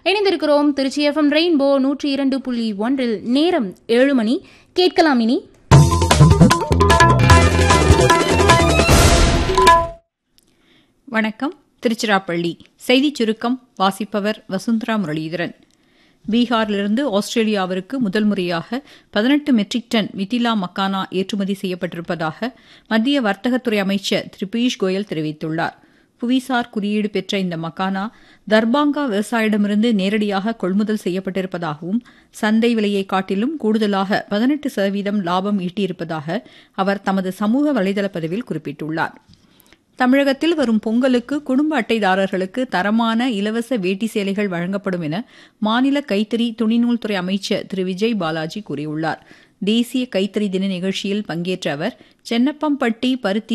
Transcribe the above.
இணைந்திருக்கிறோம் Trichy FM rainbow நூற்றி இரண்டு புள்ளி ஒன்றில் நேரம் ஏழு மணி கேட்கலாம் இனி வணக்கம் திருச்சிராப்பள்ளி செய்திச் சுருக்கம் வாசிப்பவர் வசுந்தரா முரளிதரன் பீகாரிலிருந்து ஆஸ்திரேலியாவிற்கு முதல் முறையாக பதினெட்டு மெட்ரிக் டன் மிதிலா மக்கானா ஏற்றுமதி செய்யப்பட்டிருப்பதாக மத்திய வர்த்தகத்துறை அமைச்சர் திரு பியூஷ் கோயல் தெரிவித்துள்ளார் புவிசார் குறியீடு பெற்ற இந்த மக்கானா தர்பாங்கா விவசாயிடமிருந்து நேரடியாக கொள்முதல் செய்யப்பட்டிருப்பதாகவும் சந்தை விலையை காட்டிலும் கூடுதலாக பதினெட்டு சதவீதம் லாபம் ஈட்டியிருப்பதாக அவர் தமது சமூக வலைதள பதிவில் குறிப்பிட்டுள்ளார் தமிழகத்தில் வரும் பொங்கலுக்கு குடும்ப அட்டைதாரர்களுக்கு தரமான இலவச வேட்டி சேலைகள் வழங்கப்படும் என மாநில கைத்தறி துணிநூல்துறை அமைச்சர் திரு விஜய் பாலாஜி கூறியுள்ளார் தேசிய கைத்தறி தின நிகழ்ச்சியில் பங்கேற்ற அவர் சென்னப்பம்பட்டி பருத்தி